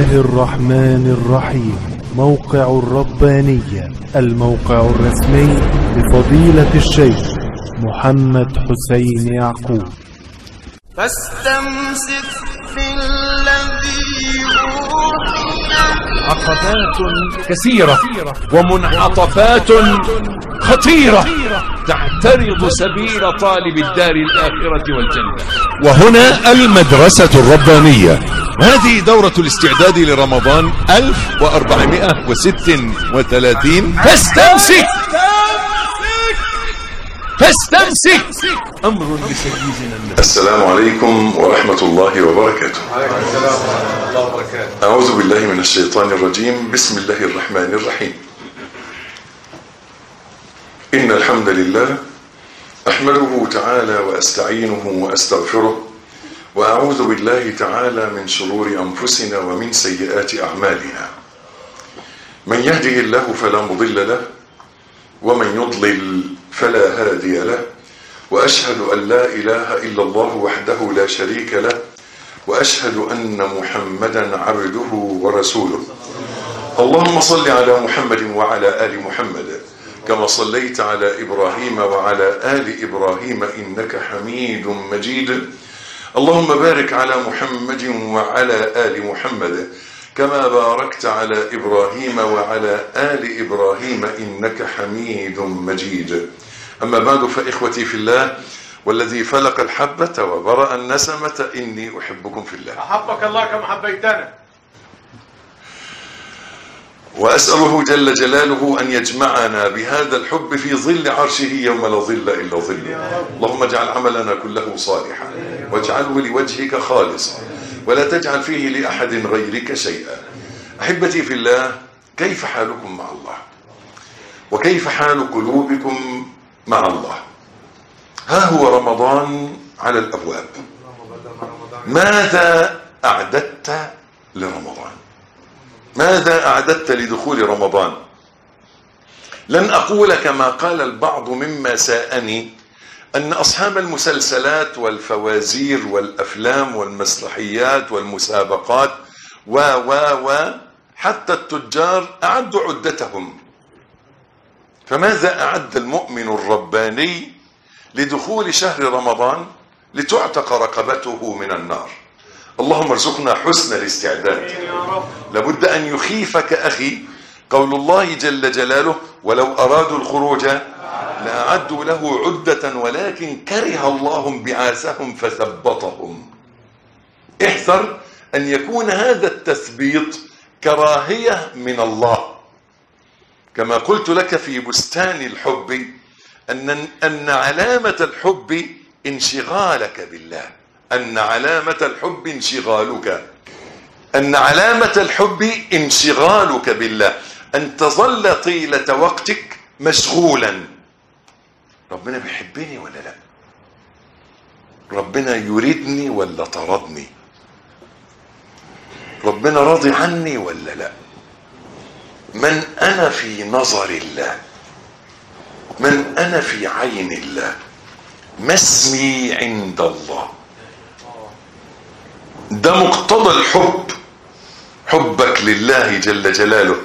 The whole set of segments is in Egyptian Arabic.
الله الرحمن الرحيم موقع الربانية الموقع الرسمي لفضيلة الشيخ محمد حسين يعقوب فاستمسك بالذي أوحي عقبات كثيرة ومنعطفات خطيرة تعترض سبيل طالب الدار الآخرة والجنة وهنا المدرسة الربانية هذه دورة الاستعداد لرمضان 1436 فاستمسك فاستمسك أمر لسيدنا النبي السلام عليكم ورحمة الله وبركاته أعوذ بالله من الشيطان الرجيم بسم الله الرحمن الرحيم إن الحمد لله أحمده تعالى وأستعينه وأستغفره وأعوذ بالله تعالى من شرور أنفسنا ومن سيئات أعمالنا من يهده الله فلا مضل له ومن يضلل فلا هادي له واشهد ان لا اله الا الله وحده لا شريك له واشهد ان محمدا عبده ورسوله اللهم صل على محمد وعلى ال محمد كما صليت على ابراهيم وعلى ال ابراهيم انك حميد مجيد اللهم بارك على محمد وعلى ال محمد كما باركت على ابراهيم وعلى ال ابراهيم انك حميد مجيد اما بعد فاخوتي في الله والذي فلق الحبه وبرا النسمه اني احبكم في الله أحبك الله كما حبيتنا واساله جل جلاله ان يجمعنا بهذا الحب في ظل عرشه يوم لا ظل الا ظله اللهم اجعل عملنا كله صالحا واجعله لوجهك خالصا ولا تجعل فيه لاحد غيرك شيئا احبتي في الله كيف حالكم مع الله وكيف حال قلوبكم مع الله ها هو رمضان على الابواب ماذا اعددت لرمضان ماذا اعددت لدخول رمضان لن اقول كما قال البعض مما ساءني ان اصحاب المسلسلات والفوازير والافلام والمسرحيات والمسابقات و و و حتى التجار اعدوا عدتهم فماذا اعد المؤمن الرباني لدخول شهر رمضان لتعتق رقبته من النار اللهم ارزقنا حسن الاستعداد لابد ان يخيفك اخي قول الله جل جلاله ولو ارادوا الخروج لاعدوا له عده ولكن كره الله بعاثهم فثبطهم احذر ان يكون هذا التثبيط كراهيه من الله كما قلت لك في بستان الحب ان ان علامه الحب انشغالك بالله ان علامه الحب انشغالك ان علامه الحب انشغالك بالله ان تظل طيله وقتك مشغولا ربنا بيحبني ولا لا ربنا يريدني ولا طردني ربنا راضي عني ولا لا من انا في نظر الله من انا في عين الله ما اسمي عند الله ده مقتضى الحب حبك لله جل جلاله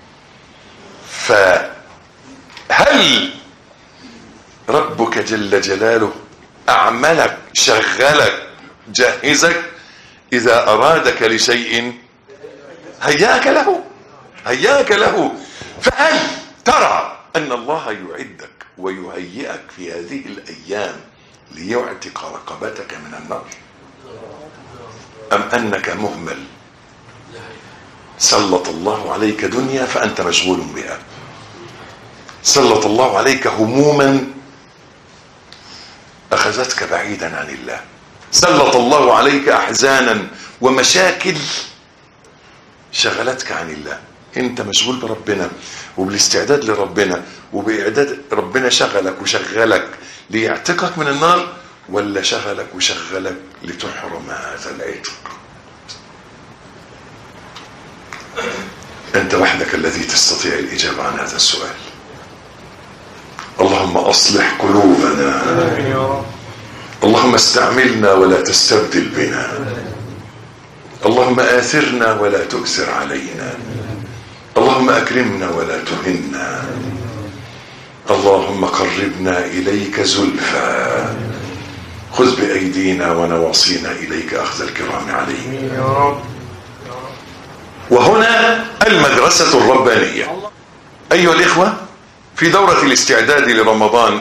فهل ربك جل جلاله اعملك شغلك جهزك اذا ارادك لشيء هياك له هياك له فهل ترى ان الله يعدك ويهيئك في هذه الايام ليعتق رقبتك من النار ام انك مهمل سلط الله عليك دنيا فانت مشغول بها سلط الله عليك هموما اخذتك بعيدا عن الله سلط الله عليك احزانا ومشاكل شغلتك عن الله انت مشغول بربنا وبالاستعداد لربنا وباعداد ربنا شغلك وشغلك ليعتقك من النار ولا شغلك وشغلك لتحرم هذا العتق انت وحدك الذي تستطيع الاجابه عن هذا السؤال اللهم اصلح قلوبنا اللهم استعملنا ولا تستبدل بنا اللهم آثرنا ولا تؤثر علينا اللهم أكرمنا ولا تهنا اللهم قربنا إليك زلفى خذ بأيدينا ونواصينا إليك أخذ الكرام عليك يا رب وهنا المدرسة الربانية أيها الإخوة في دورة الاستعداد لرمضان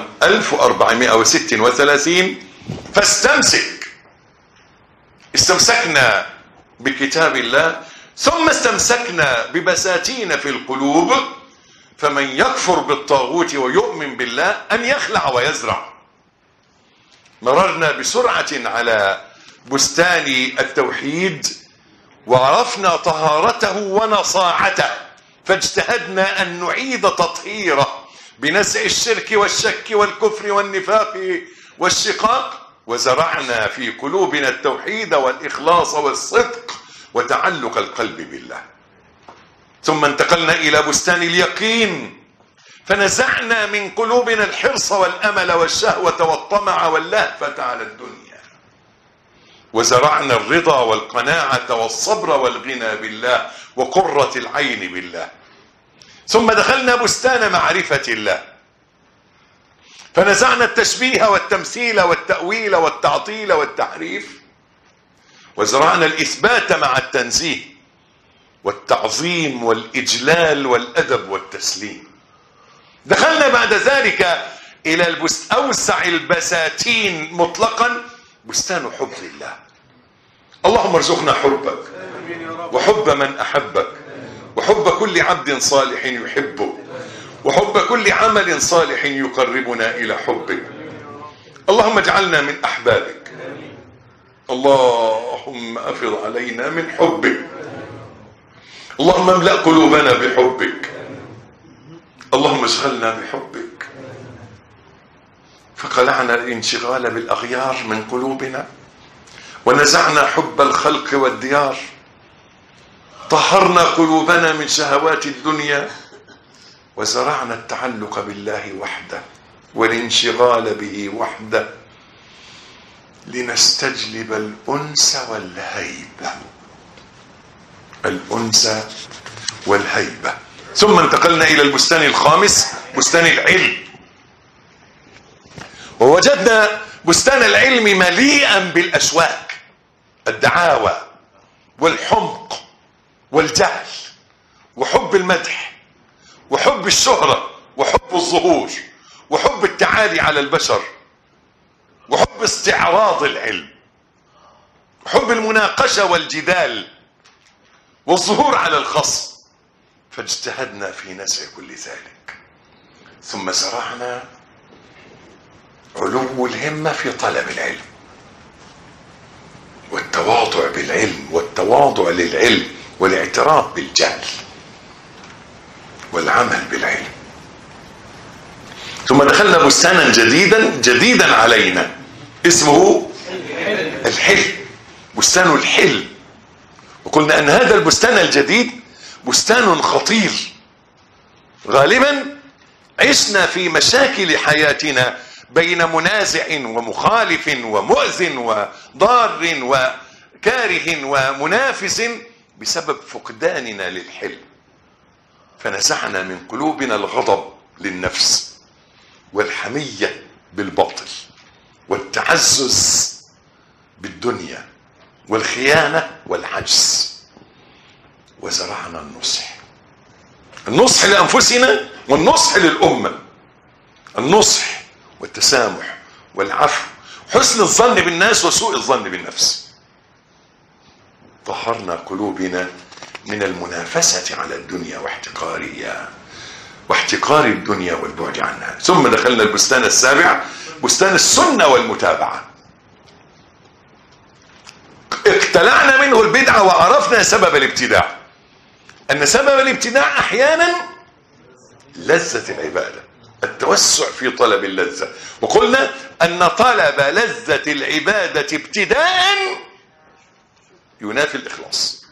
1436 فاستمسك استمسكنا بكتاب الله ثم استمسكنا ببساتين في القلوب فمن يكفر بالطاغوت ويؤمن بالله أن يخلع ويزرع مررنا بسرعة على بستان التوحيد وعرفنا طهارته ونصاعته فاجتهدنا أن نعيد تطهيره بنزع الشرك والشك والكفر والنفاق والشقاق وزرعنا في قلوبنا التوحيد والإخلاص والصدق وتعلق القلب بالله ثم انتقلنا إلى بستان اليقين فنزعنا من قلوبنا الحرص والأمل والشهوة والطمع واللهفة على الدنيا وزرعنا الرضا والقناعة والصبر والغنى بالله وقرة العين بالله ثم دخلنا بستان معرفة الله فنزعنا التشبيه والتمثيل والتأويل والتعطيل والتحريف وزرعنا الإثبات مع التنزيه والتعظيم والإجلال والأدب والتسليم دخلنا بعد ذلك إلى البست أوسع البساتين مطلقا بستان حب الله اللهم ارزقنا حبك وحب من أحبك وحب كل عبد صالح يحبه وحب كل عمل صالح يقربنا إلى حبك اللهم اجعلنا من أحبابك اللهم أفض علينا من حبك اللهم املأ قلوبنا بحبك اللهم اشغلنا بحبك فقلعنا الانشغال بالأغيار من قلوبنا ونزعنا حب الخلق والديار طهرنا قلوبنا من شهوات الدنيا وزرعنا التعلق بالله وحده والانشغال به وحده لنستجلب الأنس والهيبة الأنس والهيبة ثم انتقلنا إلى البستان الخامس بستان العلم ووجدنا بستان العلم مليئا بالأشواك الدعاوى والحمق والجهل وحب المدح وحب الشهرة وحب الظهور وحب التعالي على البشر وحب استعراض العلم وحب المناقشة والجدال والظهور على الخصم فاجتهدنا في نزع كل ذلك ثم زرعنا علو الهمة في طلب العلم والتواضع بالعلم والتواضع للعلم والاعتراف بالجهل والعمل بالعلم ثم دخلنا بستانا جديدا جديدا علينا اسمه الحلم بستان الحلم وقلنا ان هذا البستان الجديد بستان خطير غالبا عشنا في مشاكل حياتنا بين منازع ومخالف ومؤذن وضار وكاره ومنافس بسبب فقداننا للحلم فنزعنا من قلوبنا الغضب للنفس والحمية بالباطل والتعزز بالدنيا والخيانة والعجز وزرعنا النصح النصح لأنفسنا والنصح للأمة النصح والتسامح والعفو حسن الظن بالناس وسوء الظن بالنفس طهرنا قلوبنا من المنافسة على الدنيا واحتقارها واحتقار الدنيا والبعد عنها ثم دخلنا البستان السابع بستان السنة والمتابعة اقتلعنا منه البدعة وعرفنا سبب الابتداع أن سبب الابتداع أحيانا لذة العبادة التوسع في طلب اللذة وقلنا أن طلب لذة العبادة ابتداء ينافي الإخلاص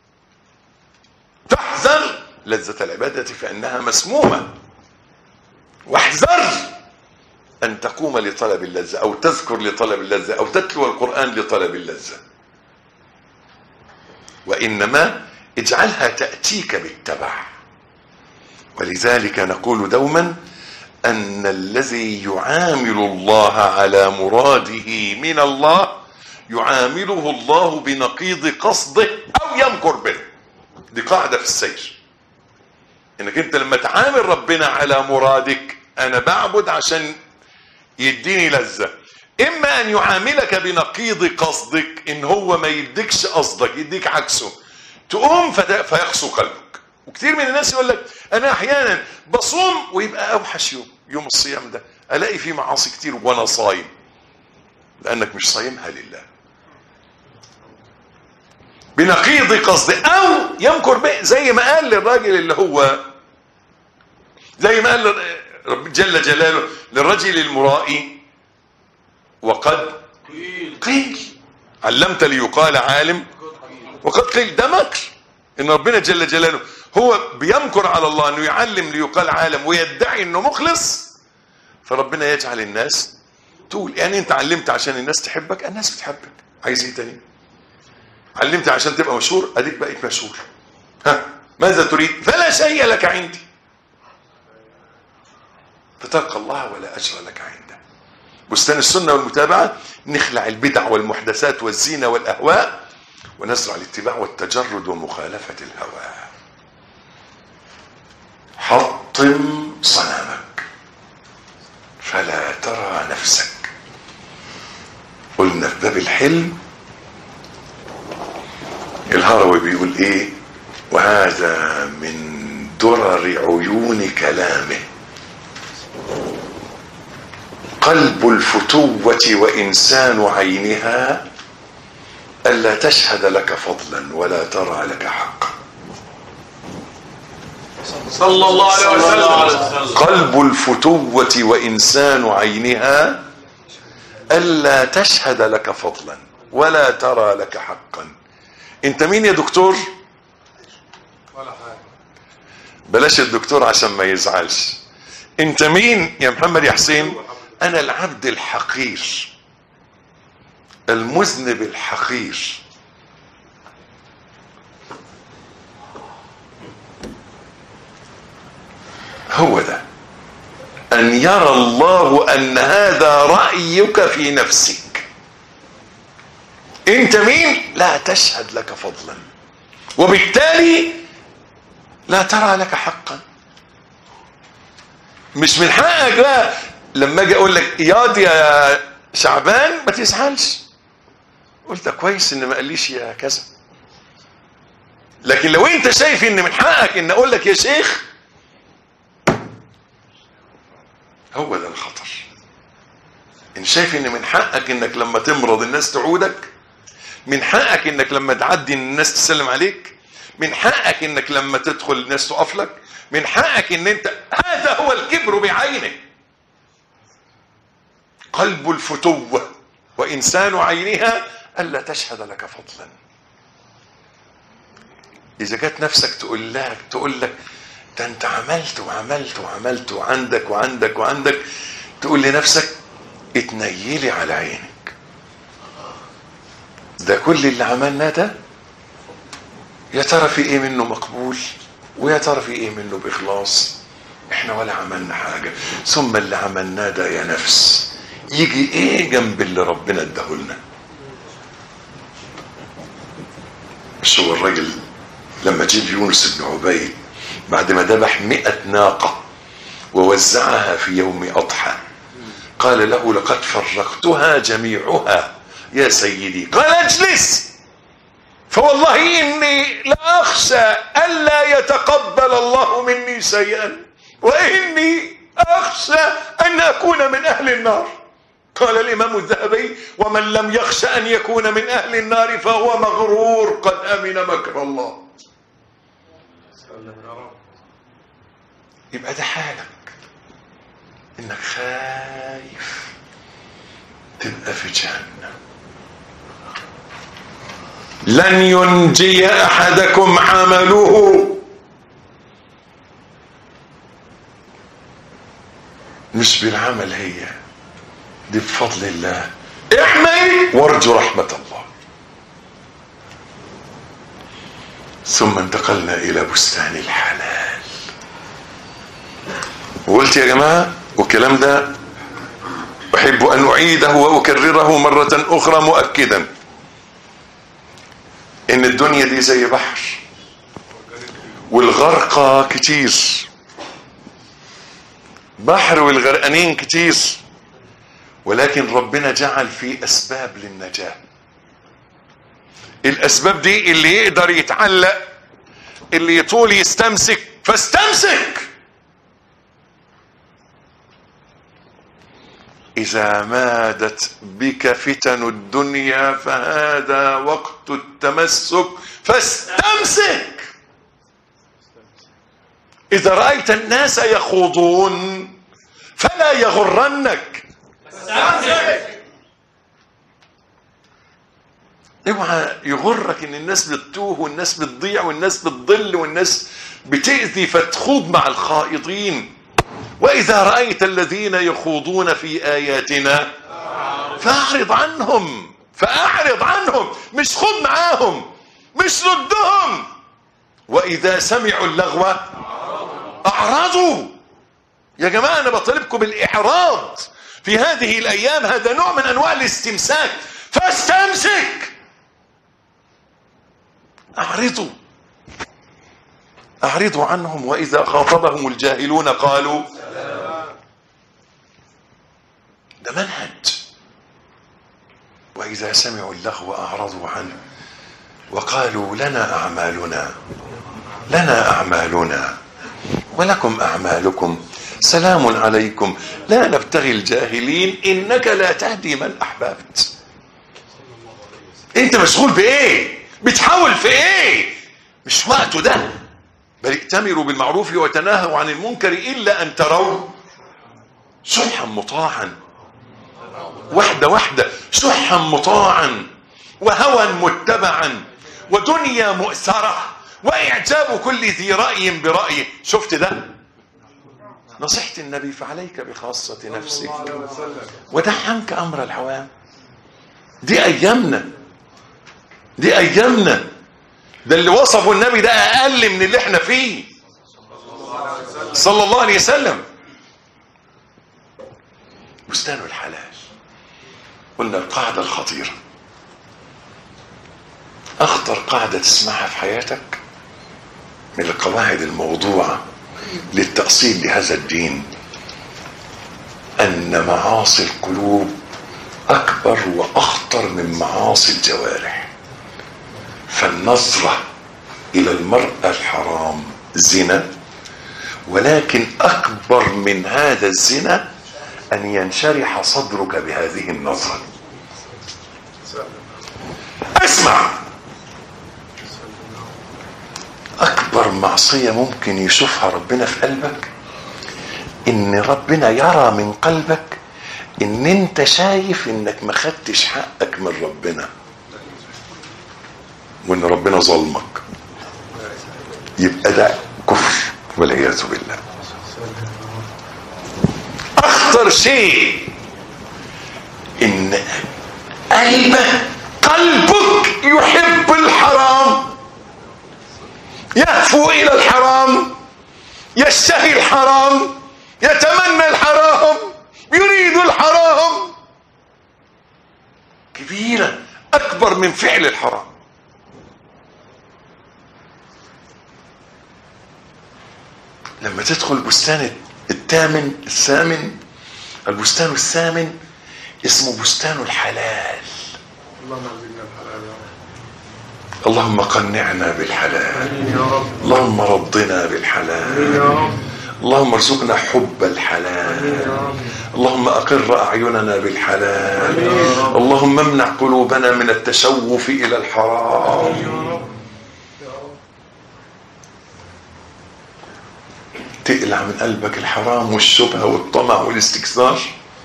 تحذر لذة العبادة فإنها مسمومة واحذر أن تقوم لطلب اللذة أو تذكر لطلب اللذة أو تتلو القرآن لطلب اللذة وإنما اجعلها تأتيك بالتبع ولذلك نقول دوما أن الذي يعامل الله على مراده من الله يعامله الله بنقيض قصده أو يمكر به دي قاعدة في السير انك انت لما تعامل ربنا على مرادك انا بعبد عشان يديني لذة اما ان يعاملك بنقيض قصدك ان هو ما يديكش قصدك يديك عكسه تقوم فت- فيقسو قلبك وكتير من الناس يقول لك انا احيانا بصوم ويبقى اوحش يوم يوم الصيام ده الاقي فيه معاصي كتير وانا صايم لانك مش صايمها لله بنقيض قصده او يمكر به زي ما قال للراجل اللي هو زي ما قال رب جل جلاله للرجل المرائي وقد قيل علمت ليقال عالم وقد قيل ده مكر ان ربنا جل جلاله هو بيمكر على الله انه يعلم ليقال عالم ويدعي انه مخلص فربنا يجعل الناس تقول يعني انت علمت عشان الناس تحبك الناس بتحبك عايز ايه تاني علمت عشان تبقى مشهور اديك بقيت مشهور ها ماذا تريد فلا شيء لك عندي فتلقى الله ولا اجر لك عنده بستان السنه والمتابعه نخلع البدع والمحدثات والزينه والاهواء ونزرع الاتباع والتجرد ومخالفه الهوى حطم صنمك فلا ترى نفسك قلنا في باب الحلم الهروي بيقول ايه وهذا من درر عيون كلامه قلب الفتوة وإنسان عينها ألا تشهد لك فضلا ولا ترى لك حقا صلى الله عليه وسلم قلب الفتوة وإنسان عينها ألا تشهد لك فضلا ولا ترى لك حقا انت مين يا دكتور بلاش الدكتور عشان ما يزعلش انت مين يا محمد يا حسين انا العبد الحقير المذنب الحقير هو ده ان يرى الله ان هذا رايك في نفسك انت مين لا تشهد لك فضلا وبالتالي لا ترى لك حقا مش من حقك بقى لما اجي اقول لك ياض يا شعبان ما تزعلش قلت ده كويس ان ما قاليش يا كذا لكن لو انت شايف ان من حقك ان اقول لك يا شيخ هو ده الخطر ان شايف ان من حقك انك لما تمرض الناس تعودك من حقك انك لما تعدي ان الناس تسلم عليك من حقك انك لما تدخل الناس تقف لك من حقك ان انت هذا هو الكبر بعينه قلب الفتوة وإنسان عينها ألا تشهد لك فضلا إذا جت نفسك تقول لك تقول لك ده أنت عملت وعملت وعملت وعندك وعندك وعندك تقول لنفسك اتنيلي على عينك ده كل اللي عملناه ده يا ترى في ايه منه مقبول ويا ترى في ايه منه باخلاص احنا ولا عملنا حاجة ثم اللي عملناه ده يا نفس يجي ايه جنب اللي ربنا اداهولنا مش هو الراجل لما جيب يونس بن عبيد بعد ما ذبح مئة ناقة ووزعها في يوم أضحى قال له لقد فرقتها جميعها يا سيدي قال اجلس فوالله إني لا أخشى ألا يتقبل الله مني شيئا وإني أخشى أن أكون من أهل النار قال الإمام الذهبي ومن لم يخشى أن يكون من أهل النار فهو مغرور قد أمن مكر الله يبقى ده حالك إنك خايف تبقى في جهنم لن ينجي أحدكم عمله مش بالعمل هي دي بفضل الله اعمل وارجو رحمة الله ثم انتقلنا الى بستان الحلال وقلت يا جماعة والكلام ده احب ان اعيده واكرره مرة اخرى مؤكدا ان الدنيا دي زي بحر والغرقى كتير بحر والغرقانين كتير ولكن ربنا جعل فيه اسباب للنجاة الاسباب دي اللي يقدر يتعلق اللي يطول يستمسك فاستمسك اذا مادت بك فتن الدنيا فهذا وقت التمسك فاستمسك اذا رايت الناس يخوضون فلا يغرنك اوعى يغرك ان الناس بتتوه والناس بتضيع والناس بتضل والناس بتأذي فتخوض مع الخائضين واذا رأيت الذين يخوضون في اياتنا فاعرض عنهم فاعرض عنهم مش خد معاهم مش ردهم واذا سمعوا اللغو اعرضوا يا جماعة انا بطالبكم بالاعراض في هذه الايام هذا نوع من انواع الاستمساك فاستمسك اعرضوا اعرضوا عنهم واذا خاطبهم الجاهلون قالوا ده منهج واذا سمعوا اللغو اعرضوا عنه وقالوا لنا اعمالنا لنا اعمالنا ولكم اعمالكم سلام عليكم لا نبتغي الجاهلين انك لا تهدي من احببت انت مشغول بايه بتحاول في ايه مش وقته ده بل ائتمروا بالمعروف وتناهوا عن المنكر الا ان تروا سحا مطاعا واحدة واحدة سحا مطاعا وهوى متبعا ودنيا مؤثرة واعجاب كل ذي رأي برأيه شفت ده نصيحة النبي فعليك بخاصة نفسك ودع عنك امر العوام دي ايامنا دي ايامنا ده اللي وصفه النبي ده اقل من اللي احنا فيه صلى الله عليه وسلم بستان الحلال قلنا القاعدة الخطيرة اخطر قاعدة تسمعها في حياتك من القواعد الموضوعة للتأصيل لهذا الدين ان معاصي القلوب اكبر واخطر من معاصي الجوارح فالنظرة الى المرأة الحرام زنا ولكن اكبر من هذا الزنا ان ينشرح صدرك بهذه النظرة اسمع اكبر معصية ممكن يشوفها ربنا في قلبك ان ربنا يرى من قلبك ان انت شايف انك ما خدتش حقك من ربنا وان ربنا ظلمك يبقى ده كفر والعياذ بالله اخطر شيء ان قلبك قلبك يحب الحرام يهفو الى الحرام يشتهي الحرام يتمنى الحرام يريد الحرام كبيرة اكبر من فعل الحرام لما تدخل البستان الثامن الثامن البستان الثامن اسمه بستان الحلال اللهم قنعنا بالحلال اللهم رضنا بالحلال اللهم ارزقنا حب الحلال اللهم اقر اعيننا بالحلال اللهم امنع قلوبنا من التشوف الى الحرام تقلع من قلبك الحرام والشبهه والطمع والاستكثار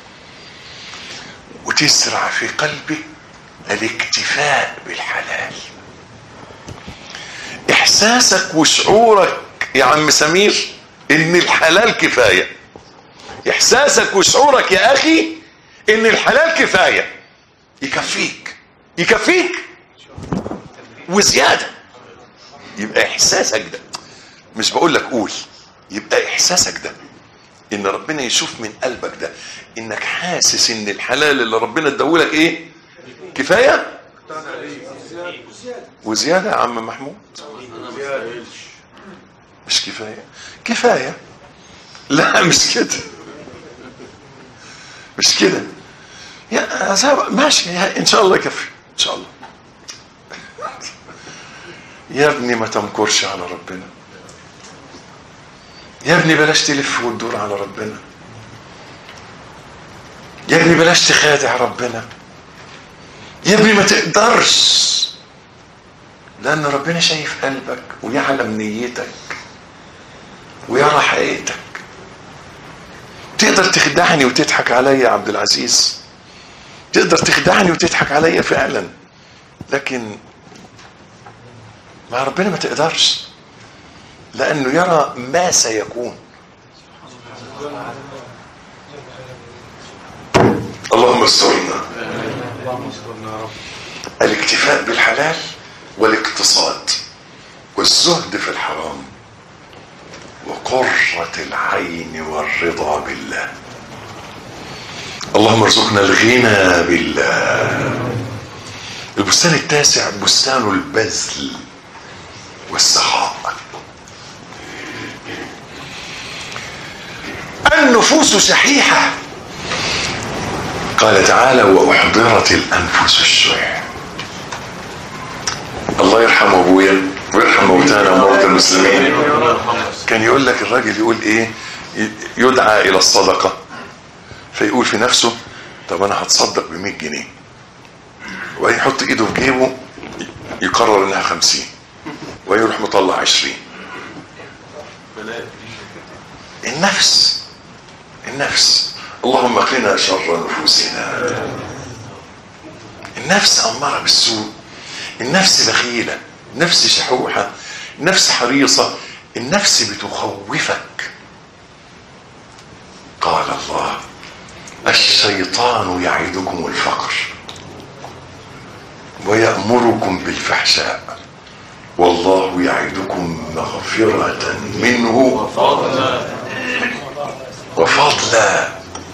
وتزرع في قلبك الاكتفاء بالحلال احساسك وشعورك يا عم سمير ان الحلال كفاية احساسك وشعورك يا اخي ان الحلال كفاية يكفيك يكفيك وزيادة يبقى احساسك ده مش بقول لك قول يبقى احساسك ده ان ربنا يشوف من قلبك ده انك حاسس ان الحلال اللي ربنا اداهولك ايه كفايه وزياده يا عم محمود مش كفايه كفايه لا مش كده مش كده يا أصحاب- ماشي يا- ان شاء الله يكفي ان شاء الله يا ابني ما تمكرش على ربنا يا ابني بلاش تلف وتدور على ربنا يا ابني بلاش تخادع ربنا يا ابني ما تقدرش لان ربنا شايف قلبك ويعلم نيتك ويرى حقيقتك تقدر تخدعني وتضحك عليا يا عبد العزيز تقدر تخدعني وتضحك عليا فعلا لكن مع ربنا ما تقدرش لانه يرى ما سيكون اللهم استرنا الاكتفاء بالحلال والاقتصاد والزهد في الحرام وقرة العين والرضا بالله اللهم ارزقنا الغنى بالله البستان التاسع بستان البذل والسخاء النفوس شحيحة قال تعالى وأحضرت الأنفس الشح الله يرحم أبويا ويرحم موتانا وموتى المسلمين كان يقول لك الراجل يقول إيه يدعى إلى الصدقة فيقول في نفسه طب أنا هتصدق ب 100 جنيه وبعدين يحط إيده في جيبه يقرر إنها 50 ويروح مطلع 20 النفس النفس اللهم قنا شر نفوسنا النفس أمارة بالسوء النفس بخيلة النفس شحوحة النفس حريصة النفس بتخوفك قال الله الشيطان يعدكم الفقر ويأمركم بالفحشاء والله يعدكم مغفرة منه وفضلا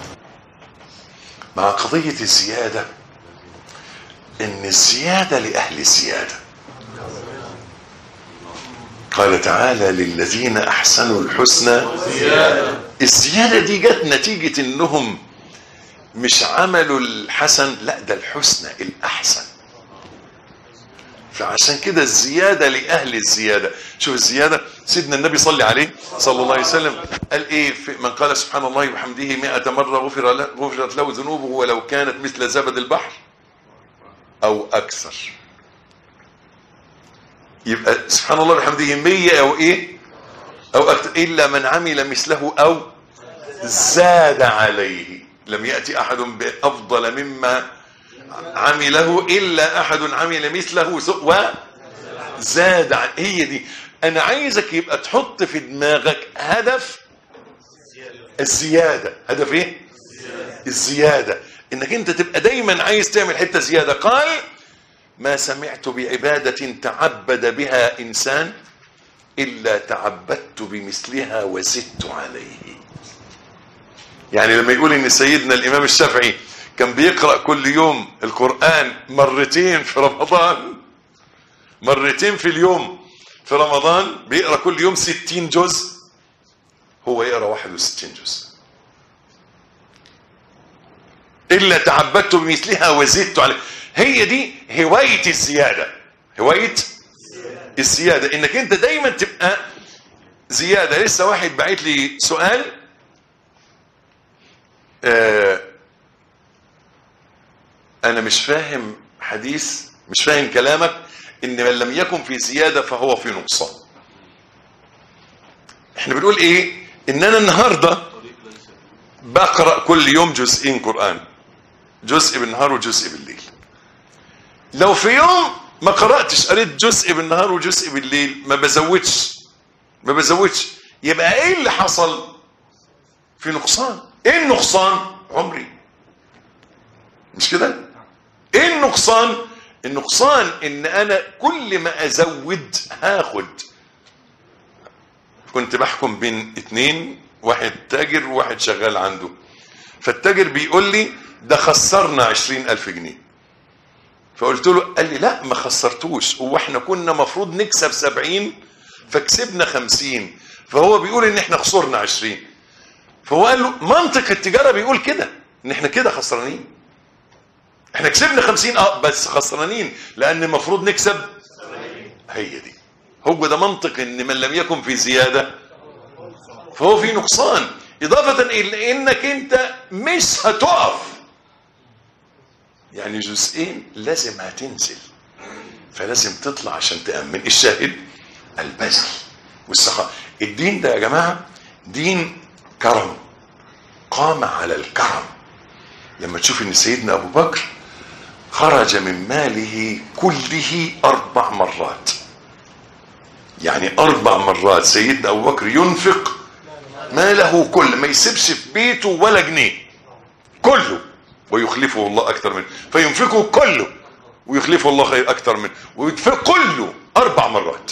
مع قضية الزيادة ان الزيادة لأهل الزيادة قال تعالى للذين احسنوا الحسنى الزيادة دي جت نتيجة انهم مش عملوا الحسن لا ده الحسنى الاحسن فعشان كده الزيادة لأهل الزيادة شوف الزيادة سيدنا النبي صلى عليه صلى الله عليه وسلم قال ايه في من قال سبحان الله وبحمده مئة مرة غفر له غفرت له ذنوبه ولو كانت مثل زبد البحر او اكثر يبقى سبحان الله وبحمده مية او ايه او اكثر الا من عمل مثله او زاد عليه لم يأتي احد بافضل مما عمله الا احد عمل مثله وزاد عن هي دي انا عايزك يبقى تحط في دماغك هدف الزيادة هدف ايه الزيادة انك انت تبقى دايما عايز تعمل حتة زيادة قال ما سمعت بعبادة تعبد بها انسان الا تعبدت بمثلها وزدت عليه يعني لما يقول ان سيدنا الامام الشافعي كان بيقرأ كل يوم القرآن مرتين في رمضان مرتين في اليوم في رمضان بيقرأ كل يوم ستين جزء هو يقرأ واحد وستين جزء إلا تعبدت بمثلها وزدت عليه هي دي هواية الزيادة هواية الزيادة انك انت دايما تبقى زيادة لسه واحد بعت لي سؤال آه انا مش فاهم حديث مش فاهم كلامك ان من لم يكن في زيادة فهو في نقصان احنا بنقول ايه ان انا النهاردة بقرأ كل يوم جزئين قرآن جزء بالنهار وجزء بالليل لو في يوم ما قرأتش قريت جزء بالنهار وجزء بالليل ما بزودش ما بزودش يبقى ايه اللي حصل في نقصان ايه النقصان عمري مش كده ايه النقصان النقصان ان انا كل ما ازود هاخد كنت بحكم بين اتنين واحد تاجر وواحد شغال عنده فالتاجر بيقول لي ده خسرنا عشرين الف جنيه فقلت له قال لي لا ما خسرتوش هو احنا كنا مفروض نكسب سبعين فكسبنا خمسين فهو بيقول ان احنا خسرنا عشرين فهو قال له منطق التجارة بيقول كده ان احنا كده خسرانين احنا كسبنا خمسين اه بس خسرانين لان المفروض نكسب هي دي هو ده منطق ان من لم يكن في زيادة فهو في نقصان اضافة الى انك انت مش هتقف يعني جزئين لازم هتنزل فلازم تطلع عشان تأمن الشاهد البذل والسخاء الدين ده يا جماعة دين كرم قام على الكرم لما تشوف ان سيدنا ابو بكر خرج من ماله كله اربع مرات يعني اربع مرات سيدنا ابو بكر ينفق ماله كله ما يسيبش في بيته ولا جنيه كله ويخلفه الله اكثر منه فينفقه كله ويخلفه الله خير اكثر منه ويدفق كله اربع مرات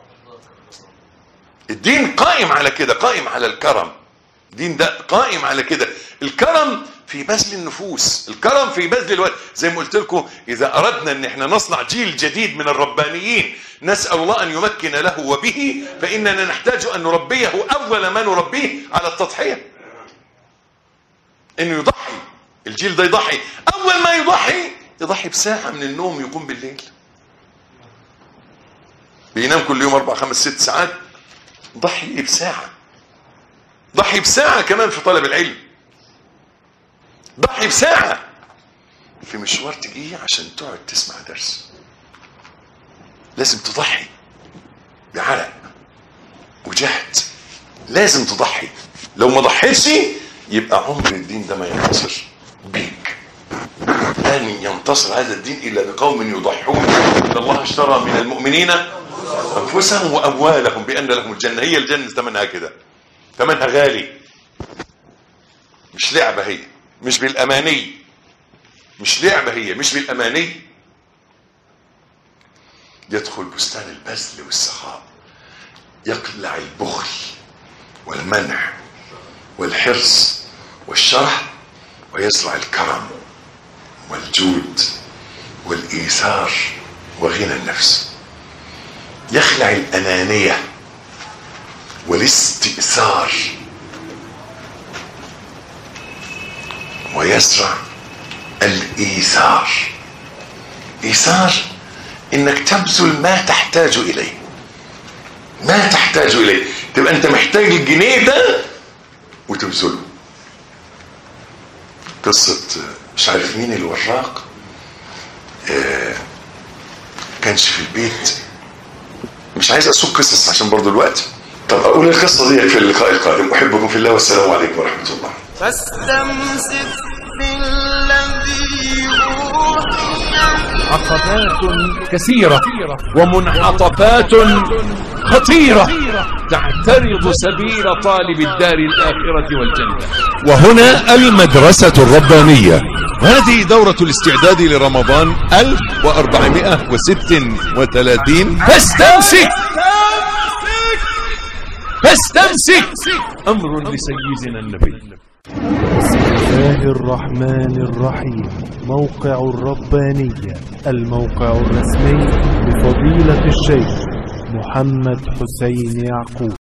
الدين قائم على كده قائم على الكرم الدين ده قائم على كده الكرم في بذل النفوس الكرم في بذل الوقت زي ما قلت لكم اذا اردنا ان احنا نصنع جيل جديد من الربانيين نسال الله ان يمكن له وبه فاننا نحتاج ان نربيه اول ما نربيه على التضحيه انه يضحي الجيل ده يضحي اول ما يضحي يضحي بساعه من النوم يقوم بالليل بينام كل يوم اربع خمس ست ساعات ضحي بساعه ضحي بساعه كمان في طلب العلم ضحي بساعه في مشوار تجيه عشان تقعد تسمع درس لازم تضحي بعرق وجهد لازم تضحي لو ما ضحيتش يبقى عمر الدين ده ما ينتصر بيك لن ينتصر هذا الدين الا بقوم يضحون ان الله اشترى من المؤمنين انفسهم واموالهم بان لهم الجنه هي الجنه ثمنها كده ثمنها غالي مش لعبه هي مش بالاماني مش لعبه هي مش بالاماني يدخل بستان البذل والسخاء يقلع البخل والمنع والحرص والشرح ويزرع الكرم والجود والإيثار وغنى النفس يخلع الأنانية والاستئثار ويزرع الإيثار إيثار إنك تبذل ما تحتاج إليه ما تحتاج إليه تبقى أنت محتاج الجنيه ده وتبذله قصة مش عارف مين الوراق آه كانش في البيت مش عايز اسوق قصص عشان برضو الوقت طب اقول القصة دي في اللقاء القادم احبكم في الله والسلام عليكم ورحمة الله فاستمسك بالذي أوحي عقبات كثيرة ومنعطفات خطيرة تعترض سبيل طالب الدار الآخرة والجنة وهنا المدرسة الربانية هذه دورة الاستعداد لرمضان 1436 فاستمسك فاستمسك أمر لسيدنا النبي بسم الله الرحمن الرحيم موقع الربانية الموقع الرسمي لفضيلة الشيخ محمد حسين يعقوب